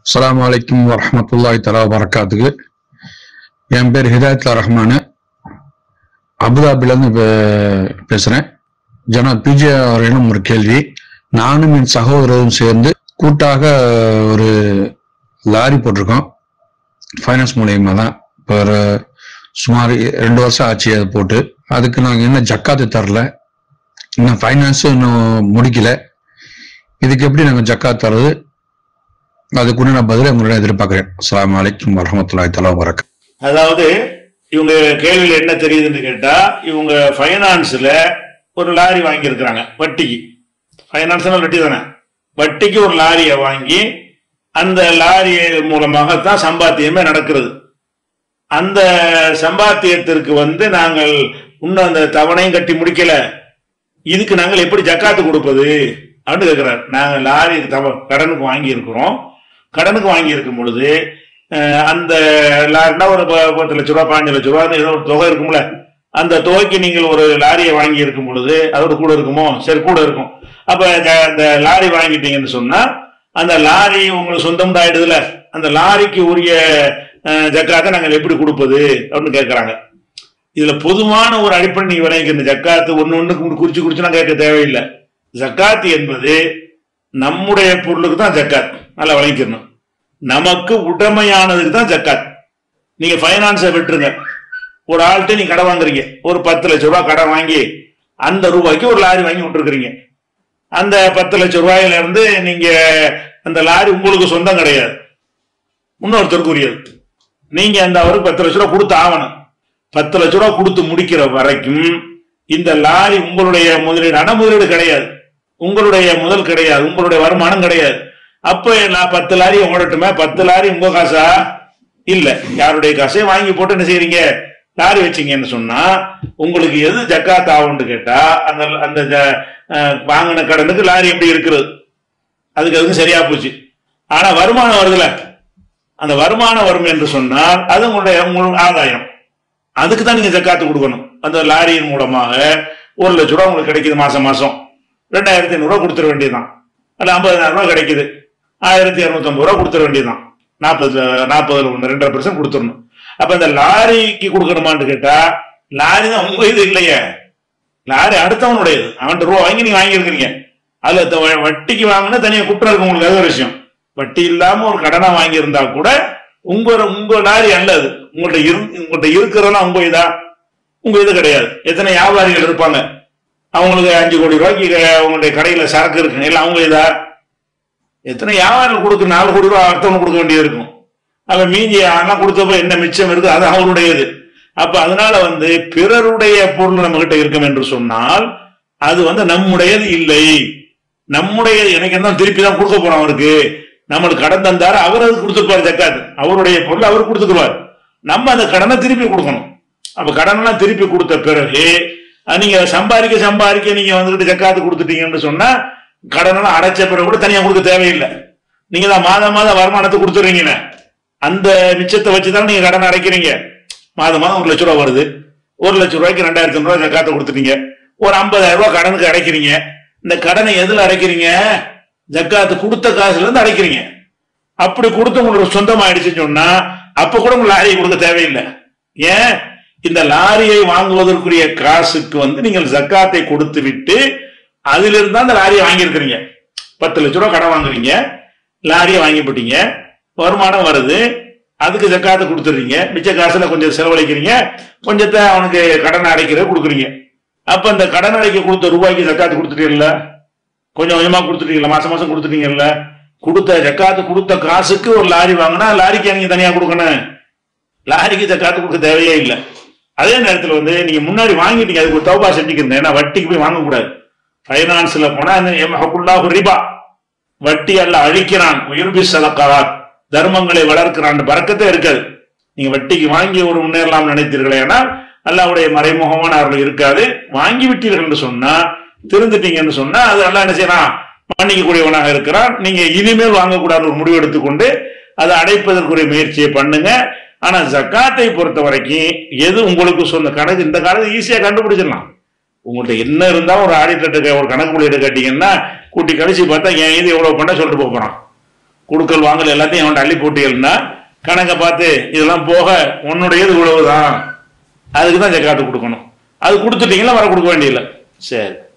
அஸ்ஸலாமு அலைக்கும் வரஹ்மத்துல்லாஹி தலா வரகாத்துக்கு என் பேர் ஹிதாயத்லா ரஹ்மான் அபுதாபிலேருந்து பே- பேசுறேன் ஜனாப் பிஜே அவர்களிடம் ஒரு கேள்வி நானும் என் சகோதரரும் சேர்ந்து கூட்டாக ஒரு லாரி போட்டிருக்கோம் ஃபைனான்ஸ் மூலியமா தான் இப்போ ஒரு சுமார் ரெண்டு வருஷம் ஆச்சு அதை போட்டு அதுக்கு நாங்கள் இன்னும் ஜக்காத்து தரல இன்னும் ஃபைனான்ஸும் இன்னும் முடிக்கல இதுக்கு எப்படி நாங்கள் ஜக்காத் தர்றது அதுக்குன்னு நான் பதிலை உங்களிடம் எதிர்பார்க்கிறேன் அஸ்ஸலாமு அலைக்கும் வரஹ்மத்துல்லாஹி தஆலா வரக் அதாவது இவங்க கேள்வியில் என்ன தெரியுதுன்னு கேட்டா இவங்க ஃபைனான்ஸ்ல ஒரு லாரி வாங்கியிருக்கிறாங்க வட்டிக்கு ஃபைனான்ஸ்னா வட்டி தானே வட்டிக்கு ஒரு லாரியை வாங்கி அந்த லாரி மூலமாகத்தான் சம்பாத்தியமே நடக்கிறது அந்த சம்பாத்தியத்திற்கு வந்து நாங்கள் இன்னும் அந்த தவணையும் கட்டி முடிக்கல இதுக்கு நாங்கள் எப்படி ஜக்காத்து கொடுப்பது அப்படின்னு கேட்கிறார் நாங்கள் லாரி தவ கடனுக்கு வாங்கி இருக்கிறோம் கடனுக்கு வாங்கி இருக்கும் பொழுது அஹ், அந்த லாரினா ஒரு ப- பத்து லட்ச ரூபா பாஞ்சு லட்ச ரூபா ஏதோ ஒரு தொகை இருக்கும்ல அந்த தொகைக்கு நீங்கள் ஒரு லாரியை வாங்கி இருக்கும் பொழுது அதோட கூட இருக்குமோ சரி கூட இருக்கும் அப்ப க- அந்த லாரி வாங்கிட்டீங்கன்னு சொன்னா அந்த லாரி உங்களுக்கு சொந்தம் ஆயிடுதுல அந்த லாரிக்கு உரிய அஹ், ஜக்காத்தை நாங்கள் எப்படி கொடுப்பது அப்படின்னு கேட்கறாங்க இதுல பொதுவான ஒரு அடிப்படை நீங்க விளங்கிக்க இந்த ஜக்காத்து ஒண்ணு ஒண்ணுக்கு குறிச்சு குறிச்சுலாம் கேட்க தேவையில்லை ஜக்காத்து என்பது நம்முடைய பொருளுக்கு தான் ஜக்காத் நல்லா விளங்கிக்கணும் நமக்கு உடமையானதுக்கு தான் ஜக்காத் நீங்க ஃபைனான்ஸை விட்டுருங்க ஒரு ஆள்கிட்ட நீங்க கடன் வாங்குறீங்க ஒரு பத்து லட்ச ரூபாய் கடன் வாங்கி அந்த ரூபாய்க்கு ஒரு லாரி வாங்கி விட்டுருக்கிறீங்க அந்த பத்து லட்ச ரூபாயில இருந்து நீங்க அந்த லாரி உங்களுக்கு சொந்தம் கிடையாது இன்னொருத்தருக்கு உரியது நீங்க அந்த அவருக்கு பத்து லட்ச ரூபா கொடுத்து ஆகணும் பத்து லட்ச ரூபா கொடுத்து முடிக்கிற வரைக்கும் இந்த லாரி உங்களுடைய முதலீடு அன முதலீடு கிடையாது உங்களுடைய முதல் கிடையாது உங்களுடைய வருமானம் கிடையாது அப்ப நான் பத்து லாரி ஓடட்டுமே பத்து லாரி உங்க காசா இல்ல யாருடைய காசையும் வாங்கி போட்டு என்ன செய்றீங்க லாரி வச்சீங்கன்னு சொன்னா உங்களுக்கு எது ஜக்காத் ஆகும்னு கேட்டா அந்த அந்த ஜ- அஹ், வாங்கின கடனுக்கு லாரி எப்படி இருக்கிறது அதுக்கு அதுக்கு சரியா போச்சு ஆனா வருமானம் வருதுல அந்த வருமானம் வரும் என்று சொன்னால் அது உங்களுடைய உங்களுடைய ஆதாயம் அதுக்கு தான் நீங்க ஜக்காத்து கொடுக்கணும் அந்த லாரியின் மூலமாக ஒரு லட்ச ரூபா உங்களுக்கு கிடைக்குது மாசம் மாசம் ரெண்டாயிரத்தி ஐநூறு ரூபா கொடுத்துட வேண்டியதுதான் அல்ல ஐம்பதாயிரம் ரூபா கிடைக்குது ஆயிரத்தி இரநூத்தம்பது ரூபா கொடுத்துட வேண்டியதுதான் நாற்பது நாற்பதுல ஒன்று ரெண்டரை பர்சன்ட் கொடுத்துடணும் அப்ப இந்த லாரிக்கு கொடுக்கணுமான்னு கேட்டா லாரி தான் உங்க இது இல்லையே லாரி அடுத்தவனுடையது அவன்கிட்ட ரூபா வாங்கி நீங்க வாங்கியிருக்கிறீங்க அதுல த- வ- வட்டிக்கு வாங்கினா தனியா குற்றம் இருக்கு உங்களுக்கு அது ஒரு விஷயம் வட்டி இல்லாம ஒரு கடனை வாங்கியிருந்தா கூட உங்க உங்க லாரி அல்ல அது உங்கள்ட்ட இரு உங்கள்ட்ட இருக்கிறதெல்லாம் உங்க இதா உங்க இது கிடையாது எத்தனை வியாபாரிகள் இருப்பாங்க அவங்களுக்கு அஞ்சு கோடி ரூபாய்க்கு க- உங்களுடைய கடையில சரக்கு இருக்கு இல்லை அவங்க இதா எத்தனை வியாபாரிகள் கொடுக்க நாலு கோடி ரூபாய் அடுத்தவங்க கொடுக்க வேண்டியது இருக்கும் அப்ப மீதி அதெல்லாம் கொடுத்தப்ப என்ன மிச்சம் இருக்கு அது அவருடையது அப்ப அதனால வந்து பிறருடைய பொருள் நம்ம கிட்ட இருக்கும் என்று சொன்னால் அது வந்து நம்முடையது இல்லை நம்முடைய எனக்கு என்ன திருப்பி தான் கொடுக்க போறோம் அவருக்கு நம்மளுக்கு கடன் தந்தாரு அவர் அது கொடுத்துருப்பாரு ஜக்காத் அவருடைய பொருள் அவர் கொடுத்துக்குவார் நம்ம அந்த கடனை திருப்பி கொடுக்கணும் அப்ப கடனெல்லாம் திருப்பி கொடுத்த பிறகு அஹ், நீங்க சம்பாதிக்க சம்பாதிக்க நீங்க வந்துகிட்டு ஜக்காத்து கொடுத்துட்டீங்கன்னு சொன்னா கடனெல்லாம் அடைச்ச பிறகு கூட தனியா கொடுக்க தேவையில்லை நீங்க தான் மாதம் மாதம் வருமானத்தை கொடுத்துறீங்கன்னு அந்த மிச்சத்தை வச்சு தான் நீங்க கடன் அடைக்கிறீங்க மாதம் மாதம் ஒரு லட்ச ரூபா வருது ஒரு லட்ச ரூபாய்க்கு ரெண்டாயிரத்தி ஐநூறு ரூபாய் ஜக்காத்தை கொடுத்துட்டீங்க ஒரு ஐம்பதாயிரம் ரூபாய் கடனுக்கு அடைக்கிறீங்க இந்த கடனை எதுல அடைக்கிறீங்க ஜக்காத்து கொடுத்த காசுல இருந்து அடைக்கிறீங்க அப்படி கொடுத்து உங்களுக்கு சொந்தமாயிடுச்சுன்னு சொன்னா அப்ப கூட உங்களுக்கு லாரியை கொடுக்க தேவையில்லை ஏன் இந்த லாரியை வாங்குவதற்குரிய காசுக்கு வந்து நீங்கள் ஜக்காத்தை கொடுத்து விட்டு அதிலிருந்து தான் அந்த லாரியை வாங்கியிருக்கிறீங்க பத்து லட்ச ரூபா கடன் வாங்குறீங்க லாரியை வாங்கி போட்டீங்க வருமானம் வருது அதுக்கு ஜக்காத்தை கொடுத்துடுறீங்க மிச்ச காசுல கொஞ்சம் செலவழிக்கிறீங்க கொஞ்சத்தை அவனுக்கு கடன் அடைக்கிறது கொடுக்குறீங்க அப்ப அந்த கடன் அடைக்க கொடுத்த ரூபாய்க்கு ஜக்காத்து கொடுத்துட்டீங்கல்ல கொஞ்சம் கொஞ்சமா கொடுத்துட்டீங்கல்ல மாசம் மாசம் கொடுத்துட்டீங்கல்ல கொடுத்த ஜக்காத்து கொடுத்த காசுக்கு ஒரு லாரி வாங்கினா லாரிக்கு நீங்க தனியா கொடுக்கணும் லாரிக்கு ஜக்காத்து கொடுக்க தேவையே இல்லை அதே நேரத்தில் வந்து நீங்க முன்னாடி வாங்கிட்டீங்க அதுக்கு ஒரு தௌபா செஞ்சுக்கிறீங்க ஏன்னா வட்டிக்கு போய் வாங்கக்கூடாது ஃபைனான்ஸ்ல போனா எம்ஹகுல்லாஹு ரிபா வட்டி அல்ல அழிக்கிறான் உயிர்பி சதக்காராத் தர்மங்களை வளர்க்கிறான் பறக்கத்தே இருக்காது நீங்க வட்டிக்கு வாங்கி ஒரு முன்னேறலாம் நினைத்தீர்களே ஆனால் அல்லாவுடைய மறைமுகமான அவர்கள் இருக்காது வாங்கி விட்டீர்கள் என்று சொன்னா திருந்துட்டீங்கன்னு சொன்னா அது அல்லாஹ் என்ன செய்யறான் மன்னிக்கக்கூடியவனாக இருக்கிறான் நீங்க இனிமேல் வாங்கக்கூடாதுன்னு ஒரு முடிவு எடுத்துக்கொண்டு அதை அடைப்பதற்குரிய முயற்சியை பண்ணுங்க ஆனா ஜக்காத்தை பொறுத்த வரைக்கும் எது உங்களுக்கு சொந்த கணக்கு இந்த காலத்து ஈஸியா கண்டுபிடிச்சிடலாம் உங்கள்ட்ட என்ன இருந்தா ஒரு ஆடிட்டர்கிட்ட ஒரு கணக்கு மொழியிட்ட கேட்டீங்கன்னா கூட்டி கழிச்சு பார்த்தா என் இது எவ்வளவு பண்ண சொல்லிட்டு போப் போறான் கொடுக்கல் வாங்கல் எல்லாத்தையும் அவன்கிட்ட அள்ளி போட்டீங்கன்னா கணக்கை பார்த்து இதெல்லாம் போக உன்னுடையது இவ்வளவுதான் அதுக்கு தான் ஜக்காத்து கொடுக்கணும் அது கொடுத்துட்டீங்கன்னா வர கொடுக்க வேண்டியதில்லை சரி